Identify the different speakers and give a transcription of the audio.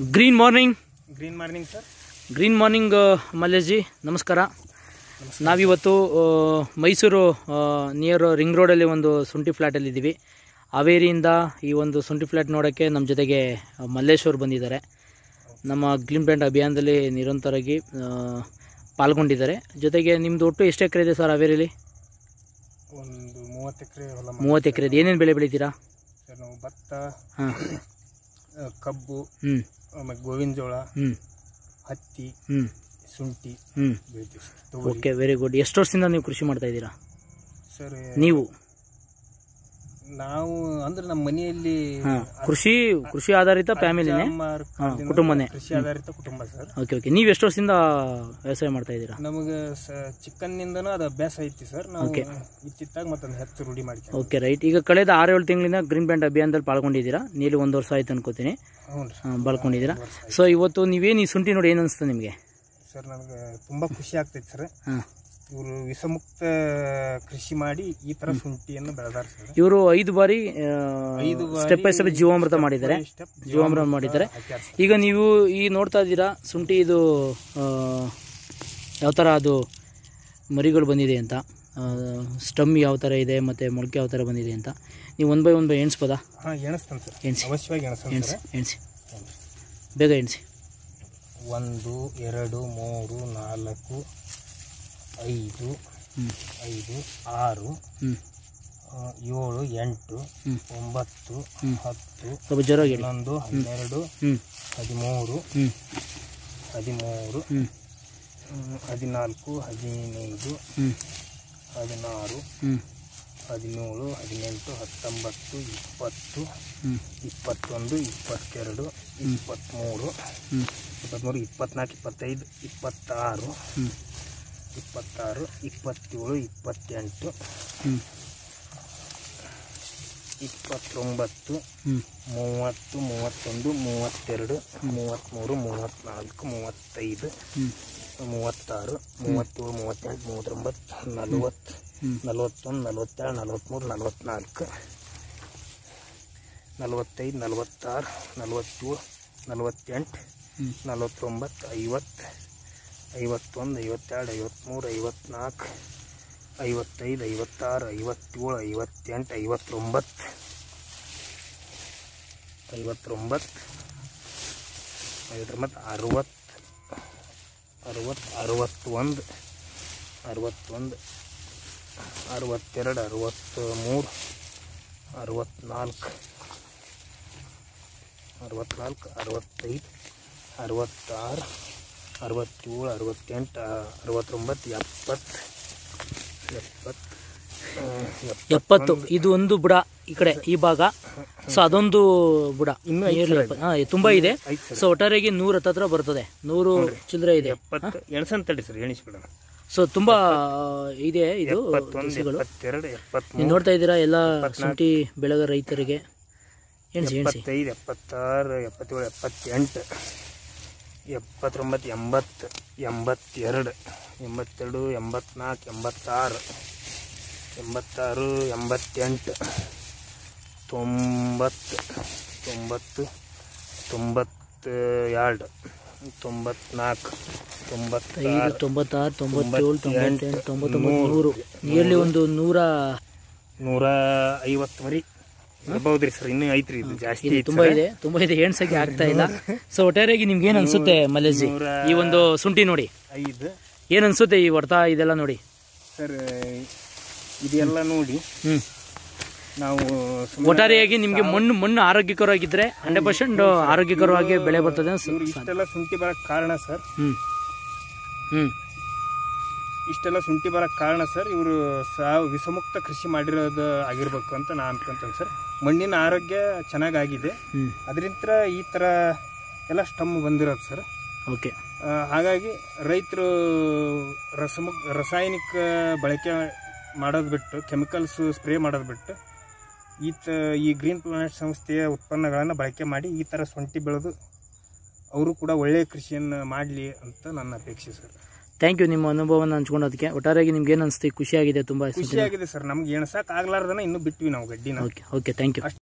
Speaker 1: Green morning
Speaker 2: green morning sir
Speaker 1: green morning Mallesh ನಮಸ್ಕಾರ ನಾವಿವತ್ತು ಆ, ಮೈಸೂರು ನಿಯರ್ ರಿಂಗ್ ರೋಡಲ್ಲಿ ಒಂದು ಶುಂಠಿ ಫ್ಲ್ಯಾಟಲ್ಲಿ ಇದ್ದೀವಿ ಹಾವೇರಿಯಿಂದ ಈ ಒಂದು ಶುಂಠಿ ಫ್ಲ್ಯಾಟ್ ನೋಡೋಕ್ಕೆ ನಮ್ಮ ಜೊತೆಗೆ ಮಲ್ಲೇಶ್ ಅವರು ಬಂದಿದ್ದಾರೆ ನಮ್ಮ ಗ್ರೀನ್ ಪ್ಯಾಂಟ್ ಅಭಿಯಾನದಲ್ಲಿ ನಿರಂತರವಾಗಿ ಆ, ಪಾಲ್ಗೊಂಡಿದ್ದಾರೆ ಜೊತೆಗೆ ನಿಮ್ಮದು ಒಟ್ಟು ಎಷ್ಟು ಎಕರೆ ಇದೆ ಸರ್ ಹಾವೇರಿಲಿ
Speaker 2: ಒಂದು ಮೂವತ್ತು ಎಕರೆ ಹೊಲ ಮಾಡಿ
Speaker 1: ಮೂವತ್ತು ಎಕರೆ ಇದೆ ಏನೇನು ಬೆಳೆ ಬೆಳಿತೀರಾ
Speaker 2: ಸರ್ ನಾವು ಭತ್ತ
Speaker 1: ಹಾಂ
Speaker 2: ಆ, ಕಬ್ಬು
Speaker 1: ಹ್ಞೂ
Speaker 2: ಆಮೇಲೆ ಗೋವಿನ ಜೋಳ
Speaker 1: ಹ್ಞೂ
Speaker 2: ಹತ್ತಿ
Speaker 1: ಹ್ಞೂ ತೊಗರಿ
Speaker 2: ಶುಂಠಿ
Speaker 1: ಹ್ಞೂ
Speaker 2: ಬೆಳಿತೀವಿ ಸರ್ ತೊಗರಿ
Speaker 1: ಓಕೆ ವೆರಿ ಗುಡ್ ಎಷ್ಟು ವರ್ಷದಿಂದ ನೀವು ಕೃಷಿ ಮಾಡ್ತಾ ಇದ್ದೀರಾ
Speaker 2: ಸರ್
Speaker 1: ನೀವು
Speaker 2: ನಾವು ಅಂದ್ರೆ ನಮ್ಮ ಮನೆಯಲ್ಲಿ
Speaker 1: ಹಾಂ ಕೃಷಿ ಕೃಷಿ ಆಧಾರಿತ ಫ್ಯಾಮಿಲಿನೇ
Speaker 2: ಅಮ್ಮಾರ್
Speaker 1: ಹಾಂ
Speaker 2: ಕಾಲದಿಂದ
Speaker 1: ಕುಟುಂಬನೇ
Speaker 2: ಕೃಷಿ ಆಧಾರಿತ ಕುಟುಂಬ ಸರ್
Speaker 1: ಓಕೆ ಓಕೆ ನೀವು ಎಷ್ಟು ವರ್ಷದಿಂದ ವ್ಯವಸಾಯ ಮಾಡ್ತಾ ಇದ್ದೀರಾ
Speaker 2: ನಮಗೆ ಸ ಚಿಕ್ಕನ್ನಿಂದನೂ ಅದು ಅಭ್ಯಾಸ ಐತಿ ಸರ್ ನಾವು
Speaker 1: Okay.
Speaker 2: ಇತ್ತಿತ್ತಾಗ ಮತ್ತೊಂದು ಹೆಚ್ಚು ರೂಢಿ ಮಾಡ್ಕೊಂಡು
Speaker 1: ಓಕೆ ರೈಟ್ ಈಗ ಕಳೆದ ಆರು ಏಳು ತಿಂಗಳಿಂದ ಗ್ರೀನ್ ಬ್ಯಾಂಡ್ ಅಭಿಯಾನದಲ್ಲಿ ಪಾಲ್ಗೊಂಡಿದ್ದೀರಾ ನೀಲಿ ಒಂದು ವರ್ಷ ಆಯ್ತು ಅನ್ಕೋತೀನಿ
Speaker 2: ಹ್ಞೂ ರೀ
Speaker 1: ಆ, ಪಾಲ್ಗೊಂಡಿದ್ದೀರಾ ಸೊ ಇವತ್ತು ನೀವೇನು ಈ ಶುಂಠಿ ನೋಡಿ ಏನು ಅನಿಸ್ತು ನಿಮಗೆ
Speaker 2: ಸರ್ ನನಗೆ ತುಂಬಾ ಖುಷಿ ಆಗ್ತೈತಿ ಸರ್
Speaker 1: ಹಾಂ
Speaker 2: ಇವರು ವಿಷಮುಕ್ತ ಕೃಷಿ ಮಾಡಿ ಈ ತರ ಶುಂಠಿಯನ್ನು ಬೆಳೆದಾರ ಸರ್
Speaker 1: ಇವರು ಐದು ಬಾರಿ
Speaker 2: ಐದು ಬಾರಿ
Speaker 1: ಸ್ಟೆಪ್ ಬೈ ಸ್ಟೆಪ್ ಜೀವಾಮೃತ ಮಾಡಿದ್ದಾರೆ
Speaker 2: ಸ್ಟೆಪ್
Speaker 1: ಜೀವಾಮೃತ ಮಾಡಿದ್ದಾರೆ
Speaker 2: ಹಾಕ್ಯಾರ ಸರ್
Speaker 1: ಈಗ ನೀವು ಈ ನೋಡ್ತಾ ಇದ್ದೀರಾ ಶುಂಠಿ ಇದು ಯಾವ ಥರ ಅದು ಮರಿಗಳು ಬಂದಿದೆ ಅಂತ ಸ್ಟಮ್ ಯಾವ ಥರ ಇದೆ ಮತ್ತು ಮೊಳಕೆ ಯಾವ ಥರ ಬಂದಿದೆ ಅಂತ ನೀವು ಒನ್ ಬೈ ಒನ್ ಬೈ ಎಣಿಸ್ಬೋದಾ
Speaker 2: ಹಾ ಎಣಿಸ್ತಾನೆ ಸರ್
Speaker 1: ಎಣಿಸಿ
Speaker 2: ಅವಶ್ಯವಾಗಿ ಎಣಿಸ್ತಾನೆ
Speaker 1: ಎಣಿಸಿ
Speaker 2: ಸರ್
Speaker 1: ಎಣಿಸಿ ಬೇಗ ಎಣಿಸಿ
Speaker 2: ಒಂದು ಎರಡು ಮೂರು ನಾಲ್ಕು ಐದು
Speaker 1: ಹ್ಞೂ
Speaker 2: ಐದು ಆರು
Speaker 1: ಹ್ಞೂ
Speaker 2: ಆ, ಏಳು ಎಂಟು
Speaker 1: ಹ್ಮ್.
Speaker 2: ಒಂಬತ್ತು
Speaker 1: ಹ್ಮ್.
Speaker 2: ಹತ್ತು
Speaker 1: ಸ್ವಲ್ಪ ಜೋರಾಗಿ ಹೇಳಿ
Speaker 2: ಹನ್ನೊಂದು ಹನ್ನೆರಡು
Speaker 1: ಹ್ಞೂ
Speaker 2: ಹದಿಮೂರು
Speaker 1: ಹ್ಞೂ
Speaker 2: ಹದಿಮೂರು
Speaker 1: ಹ್ಞೂ
Speaker 2: ಹ್ಮ್, ಹದಿನಾಲ್ಕು ಹದಿನೈದು
Speaker 1: ಹ್ಞೂ
Speaker 2: ಹದಿನಾರು
Speaker 1: ಹ್ಞೂ
Speaker 2: ಹದಿನೇಳು ಹದಿನೆಂಟು ಹತ್ತೊಂಬತ್ತು ಇಪ್ಪತ್ತು
Speaker 1: ಹ್ಞೂ
Speaker 2: ಇಪ್ಪತ್ತೊಂದು ಇಪ್ಪತ್ತೆರಡು ಇಪ್ಪತ್ತ್ಮೂರು
Speaker 1: ಹ್ಞೂ
Speaker 2: ಇಪ್ಪತ್ತ್ಮೂರು ಇಪ್ಪತ್ನಾಲ್ಕು ಇಪ್ಪತ್ತೈದು ಇಪ್ಪತ್ತಾರು
Speaker 1: ಹ್ಞೂ
Speaker 2: ಇಪ್ಪತ್ತಾರು ಇಪ್ಪತ್ತೇಳು ಇಪ್ಪತ್ತೆಂಟು
Speaker 1: ಹ್ಞೂ
Speaker 2: ಇಪ್ಪತ್ತೊಂಬತ್ತು
Speaker 1: ಹ್ಞೂ
Speaker 2: ಮೂವತ್ತು ಮೂವತ್ತೊಂದು ಮೂವತ್ತೆರಡು ಮೂವತ್ತ್ಮೂರು ಮೂವತ್ತ್ನಾಲ್ಕು ಮೂವತ್ತೈದು
Speaker 1: ಹ್ಞೂ
Speaker 2: ಮೂವತ್ತಾರು ಮೂವತ್ತೇಳು ಮೂವತ್ತೆಂಟು ಮೂವತ್ತೊಂಬತ್ತು ನಲವತ್ತು
Speaker 1: ಹ್ಮ್.
Speaker 2: ನಲವತ್ತೊಂದು ನಲವತ್ತೆರಡು ನಲವತ್ತ್ಮೂರು ನಲವತ್ತ್ನಾಲ್ಕು ನಲವತ್ತೈದು ನಲವತ್ತಾರು ನಲವತ್ತೇಳು ನಲವತ್ತೆಂಟು
Speaker 1: ಹ್ಞೂ
Speaker 2: ನಲವತ್ತೊಂಬತ್ತು ಐವತ್ತು ಐವತ್ತೊಂದು ಐವತ್ತೆರಡು ಐವತ್ತ್ಮೂರು ಐವತ್ತ್ನಾಲ್ಕು ಐವತ್ತೈದು ಐವತ್ತಾರು ಐವತ್ತೇಳು ಐವತ್ತೆಂಟು ಐವತ್ತೊಂಬತ್ತು ಐವತ್ತೊಂಬತ್ತು ಐವತ್ತೊಂಬತ್ತು ಅರುವತ್ತು ಅರುವತ್ತು ಅರುವತ್ತೊಂದು ಅರುವತ್ತೊಂದು ಅರುವತ್ತೆರಡು ಅರುವತ್ತು ಮೂರು ಅರುವತ್ತ್ನಾಲ್ಕು ಅರವತ್ನಾಲ್ಕು ಅರವತ್ತೈದು ಅರವತ್ತಾರು ಅರವತ್ತೇಳು ಅರವತ್ತೆಂಟು ಅರವತ್ತೊಂಬತ್ತು ಎಪ್ಪತ್ತು ಎಪ್ಪತ್ತು ಆ,
Speaker 1: ಎಪ್ಪತ್ತು ಇದು ಒಂದು ಬುಡ ಈ ಕಡೆ ಈ ಭಾಗ ಸೊ ಅದೊಂದು ಬುಡ
Speaker 2: ಇನ್ನೂ ಐದು
Speaker 1: Nearly
Speaker 2: ಸರ್
Speaker 1: ಎಪ್ಪ- ಹಾ, ತುಂಬ ಇದೆ
Speaker 2: ಐದು ಸರ್
Speaker 1: ಸೊ ಒಟ್ಟಾರೆಯಾಗಿ ನೂರ ಹತ್ತತ್ರ ಬರ್ತದೆ ನೂರು ಚಿಲ್ಲರೆ ಇದೆ
Speaker 2: ಎಪ್ಪತ್ತು ಎಣಸನ್ ತಡಿ ಸರ್ ಎಣಿಸ್ಬಿಡೋಣ
Speaker 1: ಸೊ ತುಂಬಾ ಇದೆ ಇದು
Speaker 2: ಎಪ್ಪತ್ತೊಂದು
Speaker 1: ಸಸಿಗಳು
Speaker 2: ಎಪ್ಪತ್ತೆರಡು
Speaker 1: ನೀವು
Speaker 2: ಎಪ್ಪತ್ತ್ಮೂರು
Speaker 1: ನೋಡ್ತಾ ಇದ್ದೀರಾ ಎಲ್ಲ ಶುಂಠಿ ಬೆಳೆಗ ರೈತರಿಗೆ ಎಣಿಸಿ ಎಣಿಸಿ
Speaker 2: ಎಪ್ಪತ್ತೈದು ಎಪ್ಪತ್ತಾರು ಎಪ್ಪತ್ತೇಳು ಎಪ್ಪತ್ತೆಂಟು ಎಪ್ಪತ್ತೊಂಬತ್ತು ಎಂಬತ್ತು ಎಂಬತ್ತೆರಡು ಎಂಬತ್ತೆರಡು ಎಂಬತ್ನಾಲ್ಕು ಎಂಬತ್ತಾರು ಎಂಬತ್ತಾರು ಎಂಬತ್ತೆಂಟು ತೊಂಬತ್ತು ತೊಂಬತ್ತು ತೊಂಬತ್ತು ಎರಡು ತೊಂಬತ್ನಾಲ್ಕು
Speaker 1: ಐದು
Speaker 2: ತೊಂಬತ್ತಾರು
Speaker 1: ತೊಂಬತ್ತಾರು ತೊಂಬತ್ತೇಳು ತೊಂಬತ್ತೆಂಟು ತೊಂಬತ್ತೊಂಬತ್ತು
Speaker 2: ನೂರು.
Speaker 1: ನೂರು ನಿಯರ್ಲಿ ಒಂದು ನೂರ
Speaker 2: ನೂರ ಐವತ್ತು ಮರಿ ಇರ್ಬಹುದ್ರಿ ಸರ್ ಇನ್ನೂ ಐತ್ರಿ ಇದು ಜಾಸ್ತಿ
Speaker 1: ಇದೆ
Speaker 2: ಐತಿ
Speaker 1: ತುಂಬಾ
Speaker 2: ಸರ್.
Speaker 1: ಇದೆ ತುಂಬಾ ಇದೆ ಎಣ್ಸಕ್ಕೆ ಆಗ್ತಾ ಇಲ್ಲ ಸೊ ಒಟ್ಟಾರೆಯಾಗಿ ನಿಮ್ಗೆ ಏನ್ ಅನ್ಸುತ್ತೆ ಮಲ್ಲೇಜಿ
Speaker 2: ನೂರ
Speaker 1: ಈ ಒಂದು ಶುಂಠಿ ನೋಡಿ
Speaker 2: ಐದು
Speaker 1: ಏನ್ ಅನ್ಸುತ್ತೆ ಈ ಹೊಡ್ತಾ ಇದೆಲ್ಲ ನೋಡಿ
Speaker 2: ಸರ್ ಇದೆಲ್ಲ ನೋಡಿ
Speaker 1: ಹ್ಮ್
Speaker 2: ನಾವು ಸುಮ್ನೆ
Speaker 1: ಒಟ್ಟಾರೆಯಾಗಿ ನಿಮ್ಗೆ ಮಣ್ಣು ಮಣ್ಣು ಆರೋಗ್ಯಕರವಾಗಿದ್ರೆ ಹಂಡ್ರೆಡ್ ಪರ್ಸೆಂಟ್ ಆರೋಗ್ಯಕರವಾಗಿ ಬೆಳೆ ಬರ್ತದೆ ಅಂತ
Speaker 2: ಇವ್ರು ಇಷ್ಟೆಲ್ಲ ಶುಂಠಿ ಬರಕ್ ಕಾರಣ ಸರ್
Speaker 1: ಹ್ಮ್ ಹ್ಮ್
Speaker 2: ಇಷ್ಟೆಲ್ಲ ಶುಂಠಿ ಬರಕ್ ಕಾರಣ ಸರ್ ಇವರು ಸಾವು ವಿಷಮುಕ್ತ ಕೃಷಿ ಮಾಡಿರೋದು ಆಗಿರ್ಬೇಕು ಅಂತ ನಾ ಅನ್ಕೊಂತೇನೆ ಸರ್ ಮಣ್ಣಿನ ಆರೋಗ್ಯ ಚೆನ್ನಾಗಾಗಿದೆ
Speaker 1: ಹ್ಮ್
Speaker 2: ಅದರಿಂದ ಈ ಥರ ಎಲ್ಲ ಸ್ಟಮ್ ಬಂದಿರೋದು ಸರ್
Speaker 1: ಓಕೆ
Speaker 2: ಆ, ಹಾಗಾಗಿ ರೈತರು ರಸಮುಕ್ ರಾಸಾಯನಿಕ ಬಳಕೆ ಮಾಡೋದು ಬಿಟ್ಟು ಕೆಮಿಕಲ್ಸ್ ಸ್ಪ್ರೇ ಮಾಡೋದು ಬಿಟ್ಟು ಈ ತ ಈ ಗ್ರೀನ್ ಪ್ಲಾನೆಟ್ ಸಂಸ್ಥೆಯ ಉತ್ಪನ್ನಗಳನ್ನು ಬಳಕೆ ಮಾಡಿ ಈ ಥರ ಶುಂಠಿ ಬೆಳೆದು ಅವರು ಕೂಡ ಒಳ್ಳೆಯ ಕೃಷಿಯನ್ನು ಮಾಡಲಿ ಅಂತ ನನ್ನ ಅಪೇಕ್ಷೆ ಸರ್
Speaker 1: ಥ್ಯಾಂಕ್ ಯು ನಿಮ್ಮ ಅನುಭವನ ಹಂಚ್ಕೊಳೋದಕ್ಕೆ ಒಟ್ಟಾರೆಯಾಗಿ ನಿಮ್ಗೆ ಏನು ಅನಿಸ್ತು ಖುಷಿಯಾಗಿದೆ ತುಂಬ
Speaker 2: ಖುಷಿಯಾಗಿದೆ ಸರ್ ನಮ್ಗೆ ಎಣ್ಸಕ್ ಆಗ್ಲಾರ್ದನ ಇನ್ನೂ ಬಿಟ್ವಿ ನಾವು ಗಡ್ಡಿನ
Speaker 1: ಓಕೆ ಓಕೆ ಥ್ಯಾಂಕ್ ಯು